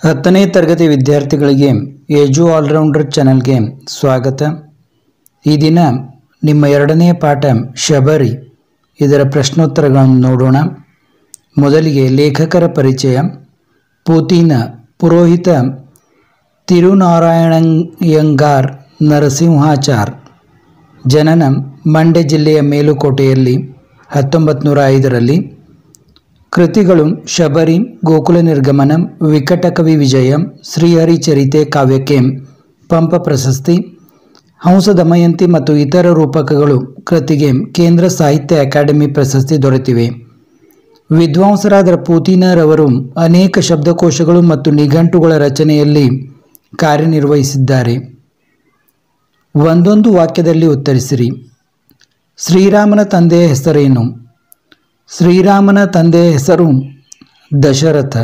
ಹತ್ತನೇ ತರಗತಿ ವಿದ್ಯಾರ್ಥಿಗಳಿಗೆ ಏಜು ಆಲ್ರೌಂಡರ್ ಚಾನಲ್ಗೆ ಸ್ವಾಗತ ಈ ದಿನ ನಿಮ್ಮ ಎರಡನೇ ಪಾಠ ಶಬರಿ ಇದರ ಪ್ರಶ್ನೋತ್ತರಗಳನ್ನು ನೋಡೋಣ ಮೊದಲಿಗೆ ಲೇಖಕರ ಪರಿಚಯ ಪೂತಿನ ಪುರೋಹಿತ ತಿರುನಾರಾಯಣಯ್ಯಂಗಾರ್ ನರಸಿಂಹಾಚಾರ್ ಜನನ ಮಂಡ್ಯ ಜಿಲ್ಲೆಯ ಮೇಲುಕೋಟೆಯಲ್ಲಿ ಹತ್ತೊಂಬತ್ತು ನೂರ ಐದರಲ್ಲಿ ಕೃತಿಗಳು ಶಬರಿ ಗೋಕುಲ ನಿರ್ಗಮನ ವಿಕಟಕವಿ ವಿಜಯ ಶ್ರೀಹರಿ ಚರಿತೆ ಕಾವ್ಯಕ್ಕೆ ಪಂಪ ಪ್ರಶಸ್ತಿ ಹಂಸ ದಮಯಂತಿ ಮತ್ತು ಇತರ ರೂಪಕಗಳು ಕೃತಿಗೆ ಕೇಂದ್ರ ಸಾಹಿತ್ಯ ಅಕಾಡೆಮಿ ಪ್ರಶಸ್ತಿ ದೊರೆತಿವೆ ವಿದ್ವಾಂಸರಾದ ಪೂತಿನರವರು ಅನೇಕ ಶಬ್ದಕೋಶಗಳು ಮತ್ತು ನಿಘಂಟುಗಳ ರಚನೆಯಲ್ಲಿ ಕಾರ್ಯನಿರ್ವಹಿಸಿದ್ದಾರೆ ಒಂದೊಂದು ವಾಕ್ಯದಲ್ಲಿ ಉತ್ತರಿಸಿರಿ ಶ್ರೀರಾಮನ ತಂದೆಯ ಹೆಸರೇನು ಶ್ರೀರಾಮನ ತಂದೆಯ ಹೆಸರು ದಶರಥ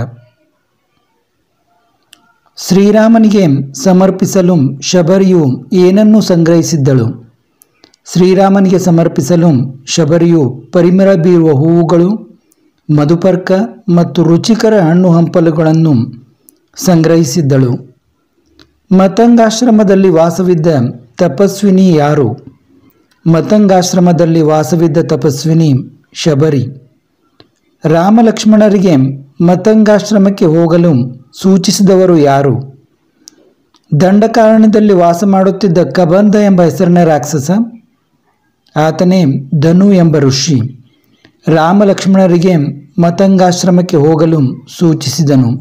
ಶ್ರೀರಾಮನಿಗೆ ಸಮರ್ಪಿಸಲು ಶಬರಿಯು ಏನನ್ನು ಸಂಗ್ರಹಿಸಿದ್ದಳು ಶ್ರೀರಾಮನಿಗೆ ಸಮರ್ಪಿಸಲು ಶಬರಿಯು ಪರಿಮಳ ಬೀರುವ ಹೂವುಗಳು ಮಧುಪರ್ಕ ಮತ್ತು ರುಚಿಕರ ಹಣ್ಣು ಹಂಪಲುಗಳನ್ನು ಸಂಗ್ರಹಿಸಿದ್ದಳು ಮತಂಗಾಶ್ರಮದಲ್ಲಿ ವಾಸವಿದ್ದ ತಪಸ್ವಿನಿ ಯಾರು ಮತಂಗಾಶ್ರಮದಲ್ಲಿ ವಾಸವಿದ್ದ ತಪಸ್ವಿನಿ ಶಬರಿ ರಾಮಲಕ್ಷ್ಮಣರಿಗೆ ಮತಂಗಾಶ್ರಮಕ್ಕೆ ಹೋಗಲು ಸೂಚಿಸಿದವರು ಯಾರು ದಂಡಕಾರಣ್ಯದಲ್ಲಿ ವಾಸ ಮಾಡುತ್ತಿದ್ದ ಕಬಂಧ ಎಂಬ ಹೆಸರಿನ ರಾಕ್ಷಸ ಆತನೇ ಧನು ಎಂಬ ಋಷಿ ರಾಮಲಕ್ಷ್ಮಣರಿಗೆ ಮತಂಗಾಶ್ರಮಕ್ಕೆ ಹೋಗಲು ಸೂಚಿಸಿದನು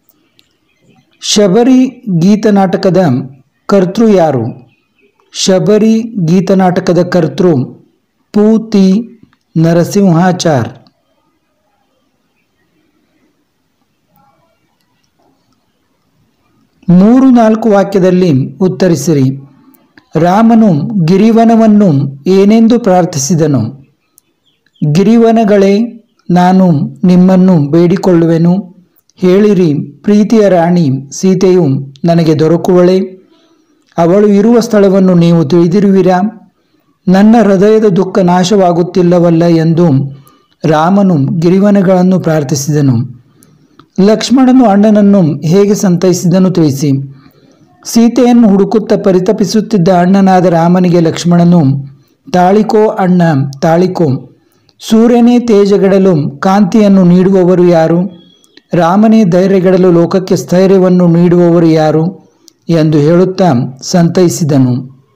ಶಬರಿ ಗೀತನಾಟಕದ ಕರ್ತೃ ಯಾರು ಶಬರಿ ಗೀತನಾಟಕದ ಕರ್ತೃ ಪೂತಿ ನರಸಿಂಹಾಚಾರ್ ಮೂರು ನಾಲ್ಕು ವಾಕ್ಯದಲ್ಲಿ ಉತ್ತರಿಸಿರಿ ರಾಮನು ಗಿರಿವನವನ್ನು ಏನೆಂದು ಪ್ರಾರ್ಥಿಸಿದನು ಗಿರಿವನಗಳೇ ನಾನು ನಿಮ್ಮನ್ನು ಬೇಡಿಕೊಳ್ಳುವೆನು ಹೇಳಿರಿ ಪ್ರೀತಿಯ ರಾಣಿ ಸೀತೆಯು ನನಗೆ ದೊರಕುವಳೆ ಅವಳು ಇರುವ ಸ್ಥಳವನ್ನು ನೀವು ತಿಳಿದಿರುವಿರಾ ನನ್ನ ಹೃದಯದ ದುಃಖ ನಾಶವಾಗುತ್ತಿಲ್ಲವಲ್ಲ ಎಂದು ರಾಮನು ಗಿರಿವನಗಳನ್ನು ಪ್ರಾರ್ಥಿಸಿದನು ಲಕ್ಷ್ಮಣನು ಅಣ್ಣನನ್ನು ಹೇಗೆ ಸಂತೈಸಿದನು ತಿಳಿಸಿ ಸೀತೆಯನ್ನು ಹುಡುಕುತ್ತಾ ಪರಿತಪಿಸುತ್ತಿದ್ದ ಅಣ್ಣನಾದ ರಾಮನಿಗೆ ಲಕ್ಷ್ಮಣನು ತಾಳಿಕೋ ಅಣ್ಣ ತಾಳಿಕೋ ಸೂರ್ಯನೇ ತೇಜಗೆಡಲು ಕಾಂತಿಯನ್ನು ನೀಡುವವರು ಯಾರು ರಾಮನೇ ಧೈರ್ಯಗೆಡಲು ಲೋಕಕ್ಕೆ ಸ್ಥೈರ್ಯವನ್ನು ನೀಡುವವರು ಯಾರು ಎಂದು ಹೇಳುತ್ತಾ ಸಂತೈಸಿದನು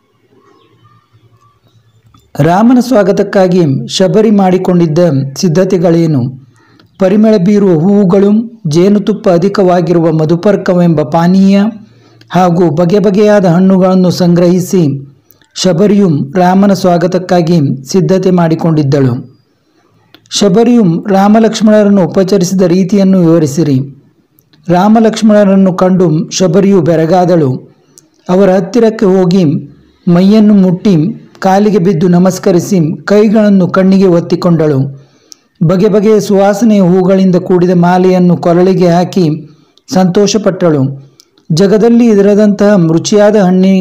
ರಾಮನ ಸ್ವಾಗತಕ್ಕಾಗಿ ಶಬರಿ ಮಾಡಿಕೊಂಡಿದ್ದ ಸಿದ್ಧತೆಗಳೇನು ಪರಿಮಳ ಬೀರುವ ಹೂವುಗಳು ಜೇನುತುಪ್ಪ ಅಧಿಕವಾಗಿರುವ ಮಧುಪರ್ಕವೆಂಬ ಪಾನೀಯ ಹಾಗೂ ಬಗೆ ಬಗೆಯಾದ ಹಣ್ಣುಗಳನ್ನು ಸಂಗ್ರಹಿಸಿ ಶಬರಿಯು ರಾಮನ ಸ್ವಾಗತಕ್ಕಾಗಿ ಸಿದ್ಧತೆ ಮಾಡಿಕೊಂಡಿದ್ದಳು ಶಬರಿಯು ರಾಮಲಕ್ಷ್ಮಣರನ್ನು ಉಪಚರಿಸಿದ ರೀತಿಯನ್ನು ವಿವರಿಸಿರಿ ರಾಮಲಕ್ಷ್ಮಣರನ್ನು ಕಂಡು ಶಬರಿಯು ಬೆರಗಾದಳು ಅವರ ಹತ್ತಿರಕ್ಕೆ ಹೋಗಿ ಮೈಯನ್ನು ಮುಟ್ಟಿ ಕಾಲಿಗೆ ಬಿದ್ದು ನಮಸ್ಕರಿಸಿ ಕೈಗಳನ್ನು ಕಣ್ಣಿಗೆ ಒತ್ತಿಕೊಂಡಳು ಬಗೆ ಬಗೆಯ ಸುವಾಸನೆಯ ಹೂಗಳಿಂದ ಕೂಡಿದ ಮಾಲೆಯನ್ನು ಕೊರಳಿಗೆ ಹಾಕಿ ಸಂತೋಷಪಟ್ಟಳು ಜಗದಲ್ಲಿ ಇದರದಂತಹ ರುಚಿಯಾದ ಹಣ್ಣಿ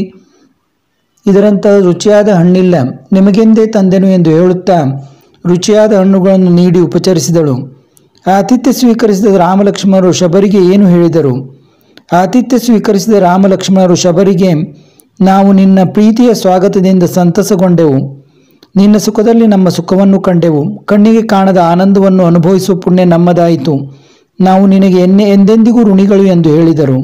ಇದರಂತಹ ರುಚಿಯಾದ ಹಣ್ಣಿಲ್ಲ ನಿಮಗೆಂದೇ ತಂದೆನು ಎಂದು ಹೇಳುತ್ತಾ ರುಚಿಯಾದ ಹಣ್ಣುಗಳನ್ನು ನೀಡಿ ಉಪಚರಿಸಿದಳು ಆತಿಥ್ಯ ಸ್ವೀಕರಿಸಿದ ರಾಮಲಕ್ಷ್ಮಣರು ಶಬರಿಗೆ ಏನು ಹೇಳಿದರು ಆತಿಥ್ಯ ಸ್ವೀಕರಿಸಿದ ರಾಮಲಕ್ಷ್ಮಣರು ಶಬರಿಗೆ ನಾವು ನಿನ್ನ ಪ್ರೀತಿಯ ಸ್ವಾಗತದಿಂದ ಸಂತಸಗೊಂಡೆವು ನಿನ್ನ ಸುಖದಲ್ಲಿ ನಮ್ಮ ಸುಖವನ್ನು ಕಂಡೆವು ಕಣ್ಣಿಗೆ ಕಾಣದ ಆನಂದವನ್ನು ಅನುಭವಿಸುವ ಪುಣ್ಯ ನಮ್ಮದಾಯಿತು ನಾವು ನಿನಗೆ ಎನ್ನೆ ಎಂದೆಂದಿಗೂ ಋಣಿಗಳು ಎಂದು ಹೇಳಿದರು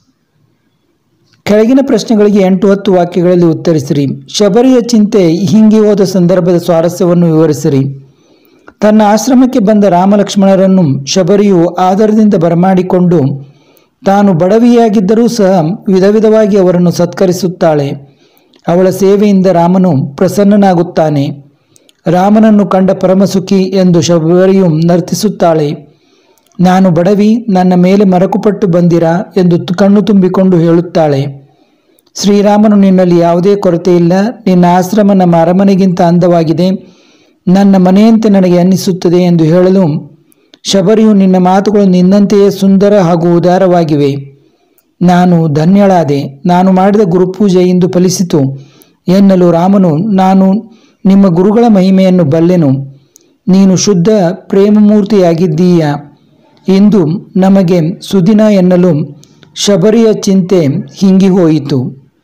ಕೆಳಗಿನ ಪ್ರಶ್ನೆಗಳಿಗೆ ಎಂಟು ಹತ್ತು ವಾಕ್ಯಗಳಲ್ಲಿ ಉತ್ತರಿಸಿರಿ ಶಬರಿಯ ಚಿಂತೆ ಹಿಂಗೆ ಹೋದ ಸಂದರ್ಭದ ಸ್ವಾರಸ್ಯವನ್ನು ವಿವರಿಸಿರಿ ತನ್ನ ಆಶ್ರಮಕ್ಕೆ ಬಂದ ರಾಮಲಕ್ಷ್ಮಣರನ್ನು ಶಬರಿಯು ಆದರದಿಂದ ಬರಮಾಡಿಕೊಂಡು ತಾನು ಬಡವಿಯಾಗಿದ್ದರೂ ಸಹ ವಿಧ ವಿಧವಾಗಿ ಅವರನ್ನು ಸತ್ಕರಿಸುತ್ತಾಳೆ ಅವಳ ಸೇವೆಯಿಂದ ರಾಮನು ಪ್ರಸನ್ನನಾಗುತ್ತಾನೆ ರಾಮನನ್ನು ಕಂಡ ಪರಮಸುಖಿ ಎಂದು ಶಬರಿಯು ನರ್ತಿಸುತ್ತಾಳೆ ನಾನು ಬಡವಿ ನನ್ನ ಮೇಲೆ ಮರಕುಪಟ್ಟು ಬಂದಿರಾ ಎಂದು ಕಣ್ಣು ತುಂಬಿಕೊಂಡು ಹೇಳುತ್ತಾಳೆ ಶ್ರೀರಾಮನು ನಿನ್ನಲ್ಲಿ ಯಾವುದೇ ಕೊರತೆ ಇಲ್ಲ ನಿನ್ನ ಆಶ್ರಮ ನಮ್ಮ ಅರಮನೆಗಿಂತ ಅಂದವಾಗಿದೆ ನನ್ನ ಮನೆಯಂತೆ ನನಗೆ ಅನ್ನಿಸುತ್ತದೆ ಎಂದು ಹೇಳಲು ಶಬರಿಯು ನಿನ್ನ ಮಾತುಗಳು ನಿನ್ನಂತೆಯೇ ಸುಂದರ ಹಾಗೂ ಉದಾರವಾಗಿವೆ ನಾನು ಧನ್ಯಳಾದೆ ನಾನು ಮಾಡಿದ ಗುರುಪೂಜೆ ಇಂದು ಫಲಿಸಿತು ಎನ್ನಲು ರಾಮನು ನಾನು ನಿಮ್ಮ ಗುರುಗಳ ಮಹಿಮೆಯನ್ನು ಬಲ್ಲೆನು ನೀನು ಶುದ್ಧ ಪ್ರೇಮಮೂರ್ತಿಯಾಗಿದ್ದೀಯ ಇಂದು ನಮಗೆ ಸುದಿನ ಎನ್ನಲು ಶಬರಿಯ ಚಿಂತೆ ಹಿಂಗಿ ಹೋಯಿತು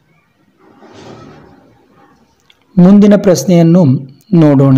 ಮುಂದಿನ ಪ್ರಶ್ನೆಯನ್ನು ನೋಡೋಣ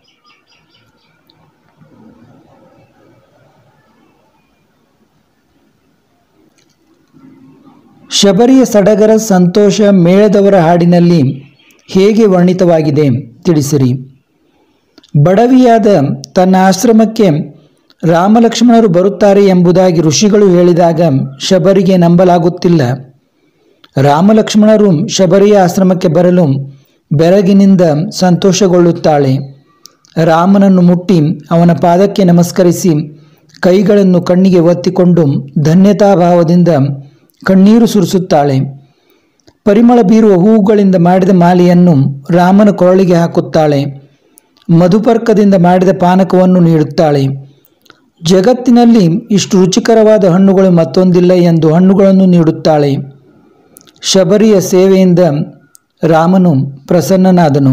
ಶಬರಿಯ ಸಡಗರ ಸಂತೋಷ ಮೇಳದವರ ಹಾಡಿನಲ್ಲಿ ಹೇಗೆ ವರ್ಣಿತವಾಗಿದೆ ತಿಳಿಸಿರಿ ಬಡವಿಯಾದ ತನ್ನ ಆಶ್ರಮಕ್ಕೆ ರಾಮಲಕ್ಷ್ಮಣರು ಬರುತ್ತಾರೆ ಎಂಬುದಾಗಿ ಋಷಿಗಳು ಹೇಳಿದಾಗ ಶಬರಿಗೆ ನಂಬಲಾಗುತ್ತಿಲ್ಲ ರಾಮಲಕ್ಷ್ಮಣರು ಶಬರಿಯ ಆಶ್ರಮಕ್ಕೆ ಬರಲು ಬೆರಗಿನಿಂದ ಸಂತೋಷಗೊಳ್ಳುತ್ತಾಳೆ ರಾಮನನ್ನು ಮುಟ್ಟಿ ಅವನ ಪಾದಕ್ಕೆ ನಮಸ್ಕರಿಸಿ ಕೈಗಳನ್ನು ಕಣ್ಣಿಗೆ ಒತ್ತಿಕೊಂಡು ಧನ್ಯತಾಭಾವದಿಂದ ಕಣ್ಣೀರು ಸುರಿಸುತ್ತಾಳೆ ಪರಿಮಳ ಬೀರುವ ಹೂವುಗಳಿಂದ ಮಾಡಿದ ಮಾಲೆಯನ್ನು ರಾಮನ ಕೊರಳಿಗೆ ಹಾಕುತ್ತಾಳೆ ಮಧುಪರ್ಕದಿಂದ ಮಾಡಿದ ಪಾನಕವನ್ನು ನೀಡುತ್ತಾಳೆ ಜಗತ್ತಿನಲ್ಲಿ ಇಷ್ಟು ರುಚಿಕರವಾದ ಹಣ್ಣುಗಳು ಮತ್ತೊಂದಿಲ್ಲ ಎಂದು ಹಣ್ಣುಗಳನ್ನು ನೀಡುತ್ತಾಳೆ ಶಬರಿಯ ಸೇವೆಯಿಂದ ರಾಮನು ಪ್ರಸನ್ನನಾದನು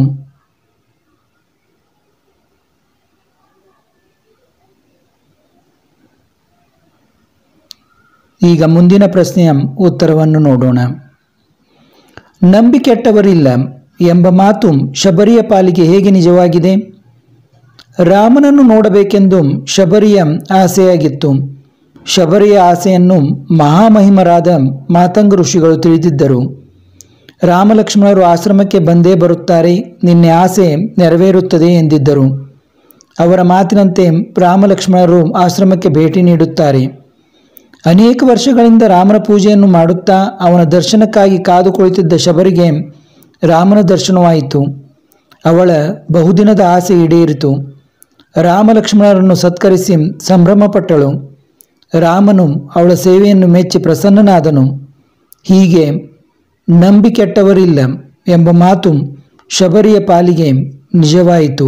ಈಗ ಮುಂದಿನ ಪ್ರಶ್ನೆಯ ಉತ್ತರವನ್ನು ನೋಡೋಣ ನಂಬಿಕೆಟ್ಟವರಿಲ್ಲ ಎಂಬ ಮಾತು ಶಬರಿಯ ಪಾಲಿಗೆ ಹೇಗೆ ನಿಜವಾಗಿದೆ ರಾಮನನ್ನು ನೋಡಬೇಕೆಂದು ಶಬರಿಯ ಆಸೆಯಾಗಿತ್ತು ಶಬರಿಯ ಆಸೆಯನ್ನು ಮಹಾಮಹಿಮರಾದ ಮಾತಂಗ ಋಷಿಗಳು ತಿಳಿದಿದ್ದರು ರಾಮಲಕ್ಷ್ಮಣರು ಆಶ್ರಮಕ್ಕೆ ಬಂದೇ ಬರುತ್ತಾರೆ ನಿನ್ನೆ ಆಸೆ ನೆರವೇರುತ್ತದೆ ಎಂದಿದ್ದರು ಅವರ ಮಾತಿನಂತೆ ರಾಮಲಕ್ಷ್ಮಣರು ಆಶ್ರಮಕ್ಕೆ ಭೇಟಿ ನೀಡುತ್ತಾರೆ ಅನೇಕ ವರ್ಷಗಳಿಂದ ರಾಮನ ಪೂಜೆಯನ್ನು ಮಾಡುತ್ತಾ ಅವನ ದರ್ಶನಕ್ಕಾಗಿ ಕಾದು ಕುಳಿತಿದ್ದ ಶಬರಿಗೆ ರಾಮನ ದರ್ಶನವಾಯಿತು ಅವಳ ಬಹುದಿನದ ಆಸೆ ಈಡೇರಿತು ರಾಮಲಕ್ಷ್ಮಣರನ್ನು ಸತ್ಕರಿಸಿ ಸಂಭ್ರಮಪಟ್ಟಳು ರಾಮನು ಅವಳ ಸೇವೆಯನ್ನು ಮೆಚ್ಚಿ ಪ್ರಸನ್ನನಾದನು ಹೀಗೆ ನಂಬಿಕೆಟ್ಟವರಿಲ್ಲ ಎಂಬ ಮಾತು ಶಬರಿಯ ಪಾಲಿಗೆ ನಿಜವಾಯಿತು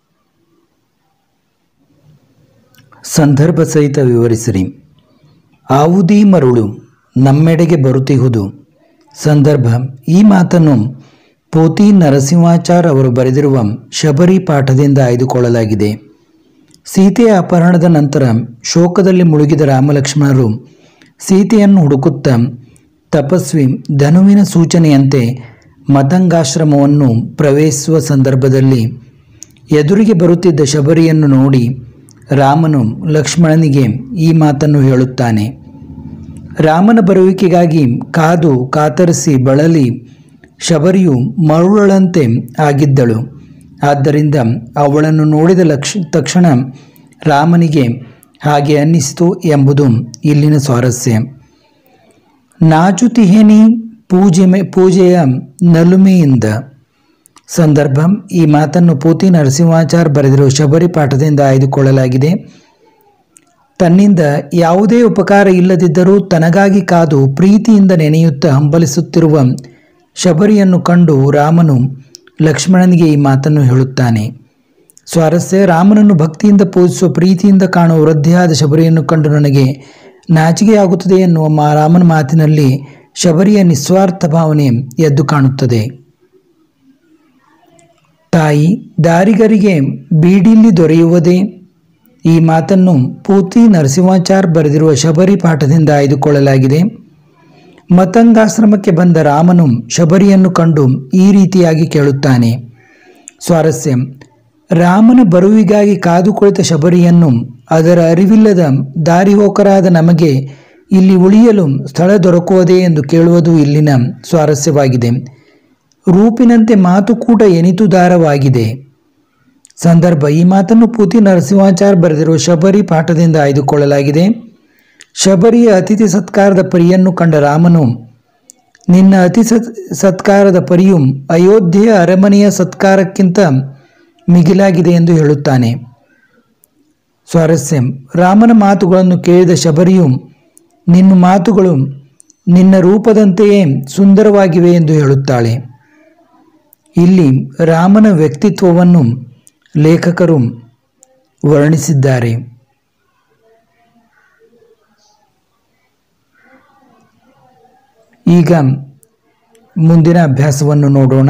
ಸಂದರ್ಭ ಸಹಿತ ವಿವರಿಸಿರಿ ಆವುದೀ ಮರುಳು ನಮ್ಮೆಡೆಗೆ ಬರುತ್ತಿಹುದು ಸಂದರ್ಭ ಈ ಮಾತನ್ನು ಪೋತಿ ನರಸಿಂಹಾಚಾರ್ ಅವರು ಬರೆದಿರುವ ಶಬರಿ ಪಾಠದಿಂದ ಆಯ್ದುಕೊಳ್ಳಲಾಗಿದೆ ಸೀತೆಯ ಅಪಹರಣದ ನಂತರ ಶೋಕದಲ್ಲಿ ಮುಳುಗಿದ ರಾಮಲಕ್ಷ್ಮಣರು ಸೀತೆಯನ್ನು ಹುಡುಕುತ್ತಾ ತಪಸ್ವಿ ಧನುವಿನ ಸೂಚನೆಯಂತೆ ಮತಂಗಾಶ್ರಮವನ್ನು ಪ್ರವೇಶಿಸುವ ಸಂದರ್ಭದಲ್ಲಿ ಎದುರಿಗೆ ಬರುತ್ತಿದ್ದ ಶಬರಿಯನ್ನು ನೋಡಿ ರಾಮನು ಲಕ್ಷ್ಮಣನಿಗೆ ಈ ಮಾತನ್ನು ಹೇಳುತ್ತಾನೆ ರಾಮನ ಬರುವಿಕೆಗಾಗಿ ಕಾದು ಕಾತರಿಸಿ ಬಳಲಿ ಶಬರಿಯು ಮರುಳಂತೆ ಆಗಿದ್ದಳು ಆದ್ದರಿಂದ ಅವಳನ್ನು ನೋಡಿದ ಲಕ್ಷ ತಕ್ಷಣ ರಾಮನಿಗೆ ಹಾಗೆ ಅನ್ನಿಸಿತು ಎಂಬುದು ಇಲ್ಲಿನ ಸ್ವಾರಸ್ಯ ನಾಚುತಿಹೇನಿ ಪೂಜೆ ಪೂಜೆಯ ನಲುಮೆಯಿಂದ ಸಂದರ್ಭ ಈ ಮಾತನ್ನು ಪೂತಿ ನರಸಿಂಹಾಚಾರ್ ಬರೆದಿರುವ ಶಬರಿ ಪಾಠದಿಂದ ಆಯ್ದುಕೊಳ್ಳಲಾಗಿದೆ ತನ್ನಿಂದ ಯಾವುದೇ ಉಪಕಾರ ಇಲ್ಲದಿದ್ದರೂ ತನಗಾಗಿ ಕಾದು ಪ್ರೀತಿಯಿಂದ ನೆನೆಯುತ್ತಾ ಹಂಬಲಿಸುತ್ತಿರುವ ಶಬರಿಯನ್ನು ಕಂಡು ರಾಮನು ಲಕ್ಷ್ಮಣನಿಗೆ ಈ ಮಾತನ್ನು ಹೇಳುತ್ತಾನೆ ಸ್ವಾರಸ್ಯ ರಾಮನನ್ನು ಭಕ್ತಿಯಿಂದ ಪೂಜಿಸುವ ಪ್ರೀತಿಯಿಂದ ಕಾಣುವ ವೃದ್ಧಿಯಾದ ಶಬರಿಯನ್ನು ಕಂಡು ನನಗೆ ನಾಚಿಕೆಯಾಗುತ್ತದೆ ಎನ್ನುವ ಮಾ ರಾಮನ ಮಾತಿನಲ್ಲಿ ಶಬರಿಯ ನಿಸ್ವಾರ್ಥ ಭಾವನೆ ಎದ್ದು ಕಾಣುತ್ತದೆ ತಾಯಿ ದಾರಿಗರಿಗೆ ಬೀಡಿಲ್ಲಿ ದೊರೆಯುವುದೇ ಈ ಮಾತನ್ನು ಪೂತಿ ನರಸಿಂಹಾಚಾರ್ ಬರೆದಿರುವ ಶಬರಿ ಪಾಠದಿಂದ ಆಯ್ದುಕೊಳ್ಳಲಾಗಿದೆ ಮತಂಗಾಶ್ರಮಕ್ಕೆ ಬಂದ ರಾಮನು ಶಬರಿಯನ್ನು ಕಂಡು ಈ ರೀತಿಯಾಗಿ ಕೇಳುತ್ತಾನೆ ಸ್ವಾರಸ್ಯ ರಾಮನ ಬರುವಿಗಾಗಿ ಕಾದು ಕುಳಿತ ಶಬರಿಯನ್ನು ಅದರ ಅರಿವಿಲ್ಲದ ದಾರಿಹೋಕರಾದ ನಮಗೆ ಇಲ್ಲಿ ಉಳಿಯಲು ಸ್ಥಳ ದೊರಕುವುದೇ ಎಂದು ಕೇಳುವುದು ಇಲ್ಲಿನ ಸ್ವಾರಸ್ಯವಾಗಿದೆ ರೂಪಿನಂತೆ ಮಾತು ಕೂಡ ಎನಿತುದಾರವಾಗಿದೆ ಸಂದರ್ಭ ಈ ಮಾತನ್ನು ಪೂತಿ ನರಸಿಂಹಾಚಾರ್ ಬರೆದಿರುವ ಶಬರಿ ಪಾಠದಿಂದ ಆಯ್ದುಕೊಳ್ಳಲಾಗಿದೆ ಶಬರಿಯ ಅತಿಥಿ ಸತ್ಕಾರದ ಪರಿಯನ್ನು ಕಂಡ ರಾಮನು ನಿನ್ನ ಅತಿ ಸತ್ ಸತ್ಕಾರದ ಪರಿಯು ಅಯೋಧ್ಯೆಯ ಅರಮನೆಯ ಸತ್ಕಾರಕ್ಕಿಂತ ಮಿಗಿಲಾಗಿದೆ ಎಂದು ಹೇಳುತ್ತಾನೆ ಸ್ವಾರಸ್ಯ ರಾಮನ ಮಾತುಗಳನ್ನು ಕೇಳಿದ ಶಬರಿಯು ನಿನ್ನ ಮಾತುಗಳು ನಿನ್ನ ರೂಪದಂತೆಯೇ ಸುಂದರವಾಗಿವೆ ಎಂದು ಹೇಳುತ್ತಾಳೆ ಇಲ್ಲಿ ರಾಮನ ವ್ಯಕ್ತಿತ್ವವನ್ನು ಲೇಖಕರು ವರ್ಣಿಸಿದ್ದಾರೆ ಈಗ ಮುಂದಿನ ಅಭ್ಯಾಸವನ್ನು ನೋಡೋಣ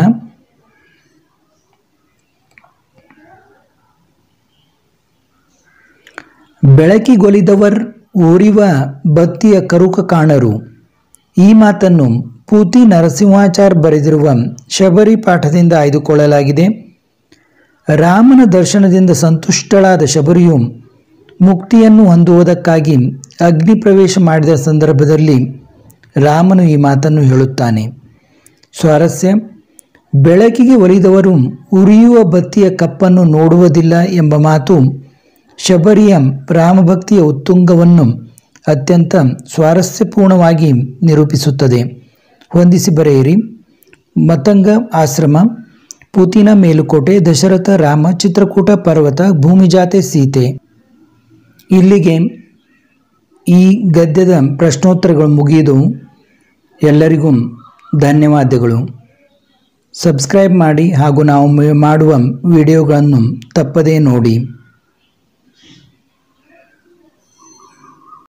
ಬೆಳಕಿಗೊಲಿದವರ್ ಊರಿವ ಬತ್ತಿಯ ಕರುಕ ಕಾಣರು ಈ ಮಾತನ್ನು ಪೂತಿ ನರಸಿಂಹಾಚಾರ್ ಬರೆದಿರುವ ಶಬರಿ ಪಾಠದಿಂದ ಆಯ್ದುಕೊಳ್ಳಲಾಗಿದೆ ರಾಮನ ದರ್ಶನದಿಂದ ಸಂತುಷ್ಟಳಾದ ಶಬರಿಯು ಮುಕ್ತಿಯನ್ನು ಹೊಂದುವುದಕ್ಕಾಗಿ ಅಗ್ನಿ ಪ್ರವೇಶ ಮಾಡಿದ ಸಂದರ್ಭದಲ್ಲಿ ರಾಮನು ಈ ಮಾತನ್ನು ಹೇಳುತ್ತಾನೆ ಸ್ವಾರಸ್ಯ ಬೆಳಕಿಗೆ ಒಲಿದವರು ಉರಿಯುವ ಬತ್ತಿಯ ಕಪ್ಪನ್ನು ನೋಡುವುದಿಲ್ಲ ಎಂಬ ಮಾತು ಶಬರಿಯ ರಾಮಭಕ್ತಿಯ ಉತ್ತುಂಗವನ್ನು ಅತ್ಯಂತ ಸ್ವಾರಸ್ಯಪೂರ್ಣವಾಗಿ ನಿರೂಪಿಸುತ್ತದೆ ಹೊಂದಿಸಿ ಬರೆಯಿರಿ ಮತಂಗ ಆಶ್ರಮ ಪೂತಿನ ಮೇಲುಕೋಟೆ ದಶರಥ ರಾಮ ಚಿತ್ರಕೂಟ ಪರ್ವತ ಭೂಮಿಜಾತೆ ಸೀತೆ ಇಲ್ಲಿಗೆ ಈ ಗದ್ಯದ ಪ್ರಶ್ನೋತ್ತರಗಳು ಮುಗಿದು ಎಲ್ಲರಿಗೂ ಧನ್ಯವಾದಗಳು ಸಬ್ಸ್ಕ್ರೈಬ್ ಮಾಡಿ ಹಾಗೂ ನಾವು ಮಾಡುವ ವಿಡಿಯೋಗಳನ್ನು ತಪ್ಪದೇ ನೋಡಿ